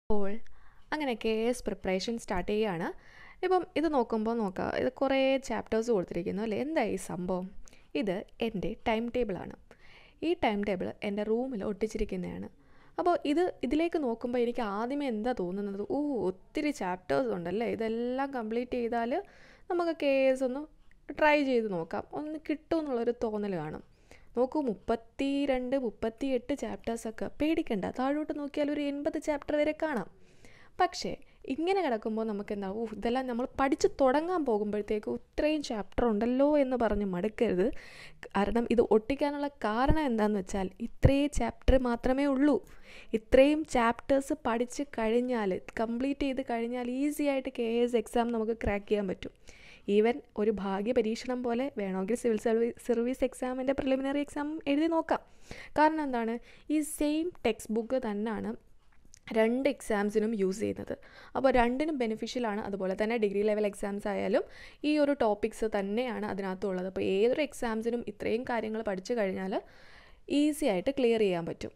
അപ്പോൾ അങ്ങനെ K S preparation start ചെയ്യുകയാണ് ഇപ്പം ഇത് നോക്കുമ്പോൾ നോക്കാം ഇത് കുറേ ചാപ്റ്റേഴ്സ് കൊടുത്തിരിക്കുന്നു അല്ലേ എന്താ ഈ സംഭവം ഇത് എൻ്റെ ടൈം ടേബിളാണ് ഈ ടൈം ടേബിൾ എൻ്റെ റൂമിൽ ഒട്ടിച്ചിരിക്കുന്നതാണ് അപ്പോൾ ഇത് ഇതിലേക്ക് നോക്കുമ്പോൾ എനിക്ക് ആദ്യമേ എന്താ തോന്നുന്നത് ഓ ഒത്തിരി ചാപ്റ്റേഴ്സ് ഉണ്ടല്ലേ ഇതെല്ലാം കംപ്ലീറ്റ് ചെയ്താൽ നമുക്ക് കെ എസ് ഒന്ന് ട്രൈ ചെയ്ത് നോക്കാം ഒന്ന് കിട്ടും എന്നുള്ളൊരു തോന്നൽ കാണും നോക്കൂ മുപ്പത്തി രണ്ട് മുപ്പത്തി എട്ട് ചാപ്റ്റേഴ്സൊക്കെ പേടിക്കണ്ട താഴോട്ട് നോക്കിയാൽ ഒരു എൺപത് ചാപ്റ്റർ വരെ കാണാം പക്ഷേ ഇങ്ങനെ കിടക്കുമ്പോൾ നമുക്ക് എന്താ ഓ ഇതെല്ലാം നമ്മൾ പഠിച്ച് തുടങ്ങാൻ പോകുമ്പോഴത്തേക്ക് ഇത്രയും ചാപ്റ്റർ ഉണ്ടല്ലോ എന്ന് പറഞ്ഞ് മടുക്കരുത് കാരണം ഇത് ഒട്ടിക്കാനുള്ള കാരണം എന്താണെന്ന് വെച്ചാൽ ഇത്രയും ചാപ്റ്റർ മാത്രമേ ഉള്ളൂ ഇത്രയും ചാപ്റ്റേഴ്സ് പഠിച്ച് കഴിഞ്ഞാൽ കംപ്ലീറ്റ് ചെയ്ത് കഴിഞ്ഞാൽ ഈസി ആയിട്ട് കെ എസ് എക്സാം നമുക്ക് ക്രാക്ക് ചെയ്യാൻ പറ്റും ഈവൻ ഒരു ഭാഗ്യ പരീക്ഷണം പോലെ വേണമെങ്കിൽ സിവിൽ സർവീസ് സർവീസ് എക്സാമിൻ്റെ പ്രിലിമിനറി എക്സാം എഴുതി നോക്കാം കാരണം എന്താണ് ഈ സെയിം ടെക്സ്റ്റ് ബുക്ക് തന്നെയാണ് രണ്ട് എക്സാംസിനും യൂസ് ചെയ്യുന്നത് അപ്പോൾ രണ്ടിനും ബെനിഫിഷ്യലാണ് അതുപോലെ തന്നെ ഡിഗ്രി ലെവൽ എക്സാംസ് ആയാലും ഈ ഒരു ടോപ്പിക്സ് തന്നെയാണ് അതിനകത്തുള്ളത് അപ്പോൾ ഏതൊരു എക്സാംസിനും ഇത്രയും കാര്യങ്ങൾ പഠിച്ചു കഴിഞ്ഞാൽ ഈസി ആയിട്ട് ക്ലിയർ ചെയ്യാൻ പറ്റും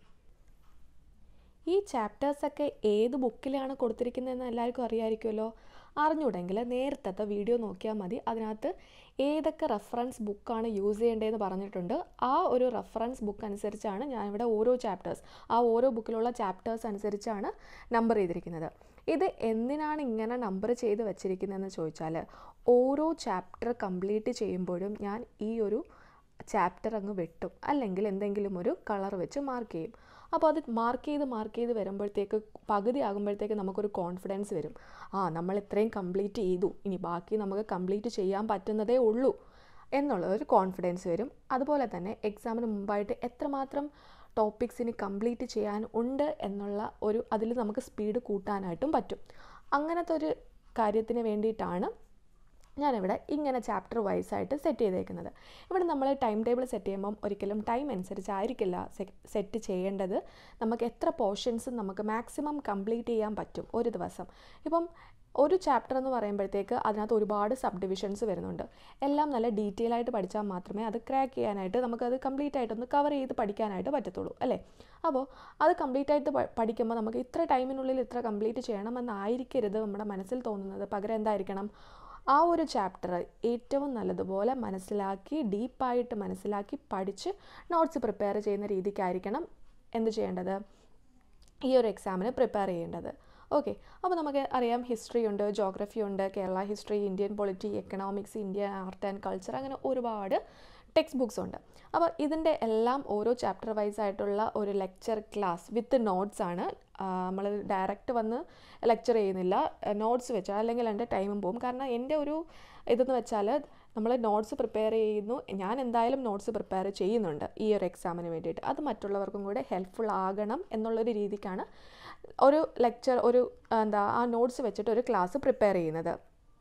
ഈ ചാപ്റ്റേഴ്സൊക്കെ ഏത് ബുക്കിലാണ് കൊടുത്തിരിക്കുന്നതെന്ന് എല്ലാവർക്കും അറിയാമായിരിക്കുമല്ലോ അറിഞ്ഞൂടെങ്കിൽ നേരത്തെ വീഡിയോ നോക്കിയാൽ മതി അതിനകത്ത് ഏതൊക്കെ റെഫറൻസ് ബുക്കാണ് യൂസ് ചെയ്യേണ്ടതെന്ന് പറഞ്ഞിട്ടുണ്ട് ആ ഒരു റെഫറൻസ് ബുക്ക് അനുസരിച്ചാണ് ഞാനിവിടെ ഓരോ ചാപ്റ്റേഴ്സ് ആ ഓരോ ബുക്കിലുള്ള ചാപ്റ്റേഴ്സ് അനുസരിച്ചാണ് നമ്പർ ചെയ്തിരിക്കുന്നത് ഇത് എന്തിനാണ് ഇങ്ങനെ നമ്പർ ചെയ്ത് വെച്ചിരിക്കുന്നതെന്ന് ചോദിച്ചാൽ ഓരോ ചാപ്റ്റർ കംപ്ലീറ്റ് ചെയ്യുമ്പോഴും ഞാൻ ഈ ഒരു ചാപ്റ്റർ അങ്ങ് വെട്ടും അല്ലെങ്കിൽ എന്തെങ്കിലും ഒരു കളർ വെച്ച് മാർക്ക് ചെയ്യും അപ്പോൾ അത് മാർക്ക് ചെയ്ത് മാർക്ക് ചെയ്ത് വരുമ്പോഴത്തേക്ക് പകുതി ആകുമ്പോഴത്തേക്ക് നമുക്കൊരു കോൺഫിഡൻസ് വരും ആ നമ്മൾ ഇത്രയും കംപ്ലീറ്റ് ചെയ്തു ഇനി ബാക്കി നമുക്ക് കംപ്ലീറ്റ് ചെയ്യാൻ പറ്റുന്നതേ ഉള്ളൂ എന്നുള്ള ഒരു കോൺഫിഡൻസ് വരും അതുപോലെ തന്നെ എക്സാമിന് മുമ്പായിട്ട് എത്രമാത്രം ടോപ്പിക്സ് ഇനി കംപ്ലീറ്റ് ചെയ്യാൻ ഉണ്ട് എന്നുള്ള ഒരു അതിൽ നമുക്ക് സ്പീഡ് കൂട്ടാനായിട്ടും പറ്റും അങ്ങനത്തെ ഒരു കാര്യത്തിന് വേണ്ടിയിട്ടാണ് ഞാനിവിടെ ഇങ്ങനെ ചാപ്റ്റർ വൈസ് ആയിട്ട് സെറ്റ് ചെയ്തേക്കുന്നത് ഇവിടെ നമ്മൾ ടൈം ടേബിൾ സെറ്റ് ചെയ്യുമ്പം ഒരിക്കലും ടൈം അനുസരിച്ചായിരിക്കില്ല സെറ്റ് ചെയ്യേണ്ടത് നമുക്ക് എത്ര പോർഷൻസ് നമുക്ക് മാക്സിമം കംപ്ലീറ്റ് ചെയ്യാൻ പറ്റും ഒരു ദിവസം ഇപ്പം ഒരു ചാപ്റ്റർ എന്ന് പറയുമ്പോഴത്തേക്ക് അതിനകത്ത് ഒരുപാട് സബ് ഡിവിഷൻസ് വരുന്നുണ്ട് എല്ലാം നല്ല ഡീറ്റെയിൽ ആയിട്ട് പഠിച്ചാൽ മാത്രമേ അത് ക്രാക്ക് ചെയ്യാനായിട്ട് നമുക്കത് കംപ്ലീറ്റ് ആയിട്ടൊന്ന് കവർ ചെയ്ത് പഠിക്കാനായിട്ട് പറ്റത്തുള്ളൂ അല്ലേ അപ്പോൾ അത് കംപ്ലീറ്റ് ആയിട്ട് പഠിക്കുമ്പോൾ നമുക്ക് ഇത്ര ടൈമിനുള്ളിൽ ഇത്ര കംപ്ലീറ്റ് ചെയ്യണമെന്നായിരിക്കരുത് നമ്മുടെ മനസ്സിൽ തോന്നുന്നത് പകരം എന്തായിരിക്കണം ആ ഒരു ചാപ്റ്റർ ഏറ്റവും നല്ലതുപോലെ മനസ്സിലാക്കി ഡീപ്പായിട്ട് മനസ്സിലാക്കി പഠിച്ച് നോട്ട്സ് പ്രിപ്പയർ ചെയ്യുന്ന രീതിക്കായിരിക്കണം എന്ത് ചെയ്യേണ്ടത് ഈ ഒരു എക്സാമിന് പ്രിപ്പയർ ചെയ്യേണ്ടത് ഓക്കെ അപ്പോൾ നമുക്ക് അറിയാം ഹിസ്റ്ററി ഉണ്ട് ജോഗ്രഫി ഉണ്ട് Kerala history Indian polity economics Indian art and culture അങ്ങനെ ഒരുപാട് ടെക്സ്റ്റ് ബുക്സ് ഉണ്ട് അപ്പോൾ ഇതിൻ്റെ എല്ലാം ഓരോ ചാപ്റ്റർ വൈസ് ആയിട്ടുള്ള ഒരു ലെക്ചർ ക്ലാസ് വിത്ത് നോട്ട്സ് ആണ് നമ്മൾ ഡയറക്റ്റ് വന്ന് ലെക്ചർ ചെയ്യുന്നില്ല നോട്ട്സ് വെച്ചാൽ അല്ലെങ്കിൽ എൻ്റെ ടൈമും പോകും കാരണം എൻ്റെ ഒരു ഇതെന്ന് വെച്ചാൽ നമ്മൾ നോട്ട്സ് പ്രിപ്പയർ ചെയ്യുന്നു ഞാൻ എന്തായാലും നോട്ട്സ് പ്രിപ്പയർ ചെയ്യുന്നുണ്ട് ഈ ഒരു എക്സാമിന് വേണ്ടിയിട്ട് അത് മറ്റുള്ളവർക്കും കൂടെ ഹെൽപ്ഫുൾ ആകണം എന്നുള്ളൊരു രീതിക്കാണ് ഒരു ലെക്ചർ ഒരു എന്താ ആ നോട്ട്സ് വെച്ചിട്ട് ഒരു ക്ലാസ് പ്രിപ്പയർ ചെയ്യുന്നത്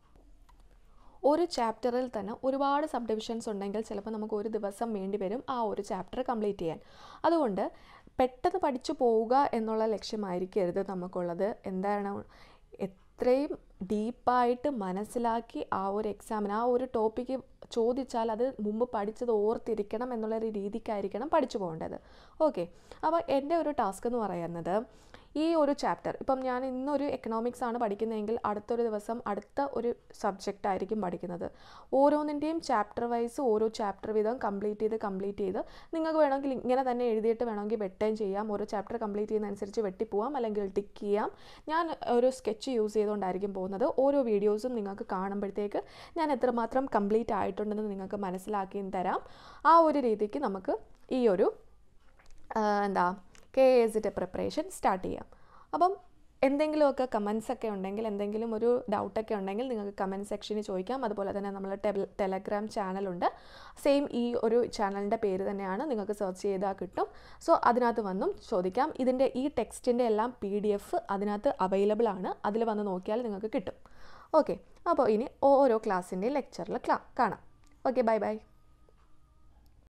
ഒരു ചാപ്റ്ററിൽ തന്നെ ഒരുപാട് സബ് ഡിവിഷൻസ് ഉണ്ടെങ്കിൽ ചിലപ്പോൾ നമുക്ക് ഒരു ദിവസം വേണ്ടി വരും ആ ഒരു ചാപ്റ്റർ കംപ്ലീറ്റ് ചെയ്യാൻ അതുകൊണ്ട് പെട്ടെന്ന് പഠിച്ചു പോവുക എന്നുള്ള ലക്ഷ്യമായിരിക്കരുത് നമുക്കുള്ളത് എന്താണ് എത്രയും ഡീപ്പായിട്ട് മനസ്സിലാക്കി ആ ഒരു എക്സാമിന് ആ ഒരു ടോപ്പിക്ക് ചോദിച്ചാൽ അത് മുമ്പ് പഠിച്ചത് ഓർത്തിരിക്കണം എന്നുള്ള ഒരു രീതിക്കായിരിക്കണം പഠിച്ചു പോകേണ്ടത് ഓക്കെ അപ്പോൾ എൻ്റെ ഒരു ടാസ്ക് എന്ന് പറയുന്നത് ഈ ഒരു ചാപ്റ്റർ ഇപ്പം ഞാൻ ഇന്നൊരു എക്കണോമിക്സ് ആണ് പഠിക്കുന്നതെങ്കിൽ അടുത്തൊരു ദിവസം അടുത്ത ഒരു സബ്ജക്റ്റ് ആയിരിക്കും പഠിക്കുന്നത് ഓരോന്നിൻ്റെയും ചാപ്റ്റർ വൈസ് ഓരോ ചാപ്റ്റർ വീതം കംപ്ലീറ്റ് ചെയ്ത് കംപ്ലീറ്റ് ചെയ്ത് നിങ്ങൾക്ക് വേണമെങ്കിൽ ഇങ്ങനെ തന്നെ എഴുതിയിട്ട് വേണമെങ്കിൽ വെട്ടുകയും ചെയ്യാം ഓരോ ചാപ്റ്റർ കംപ്ലീറ്റ് ചെയ്യുന്നതനുസരിച്ച് വെട്ടിപ്പോവാം അല്ലെങ്കിൽ ടിക്ക് ചെയ്യാം ഞാൻ ഒരു സ്കെച്ച് യൂസ് ചെയ്തുകൊണ്ടായിരിക്കും പോകുന്നത് ഓരോ വീഡിയോസും നിങ്ങൾക്ക് കാണുമ്പോഴത്തേക്ക് ഞാൻ എത്രമാത്രം കംപ്ലീറ്റ് ആയിട്ടുണ്ടെന്ന് നിങ്ങൾക്ക് മനസ്സിലാക്കിയും തരാം ആ ഒരു രീതിക്ക് നമുക്ക് ഈ ഒരു എന്താ കെ എസിൻ്റെ പ്രിപ്പറേഷൻ സ്റ്റാർട്ട് ചെയ്യാം അപ്പം എന്തെങ്കിലുമൊക്കെ കമൻസ് ഒക്കെ ഉണ്ടെങ്കിൽ എന്തെങ്കിലും ഒരു ഡൗട്ടൊക്കെ ഉണ്ടെങ്കിൽ നിങ്ങൾക്ക് കമൻറ്റ് സെക്ഷനിൽ ചോദിക്കാം അതുപോലെ തന്നെ നമ്മൾ ടെലഗ്രാം ചാനലുണ്ട് സെയിം ഈ ഒരു ചാനലിൻ്റെ പേര് തന്നെയാണ് നിങ്ങൾക്ക് സെർച്ച് ചെയ്താൽ കിട്ടും സോ അതിനകത്ത് വന്നും ചോദിക്കാം ഇതിൻ്റെ ഈ ടെക്സ്റ്റിൻ്റെ എല്ലാം പി ഡി എഫ് അതിനകത്ത് അവൈലബിൾ ആണ് അതിൽ വന്ന് നോക്കിയാൽ നിങ്ങൾക്ക് കിട്ടും ഓക്കെ അപ്പോൾ ഇനി ഓരോ ക്ലാസ്സിൻ്റെയും ലെക്ചറിൽ കാണാം ഓക്കെ ബൈ ബൈ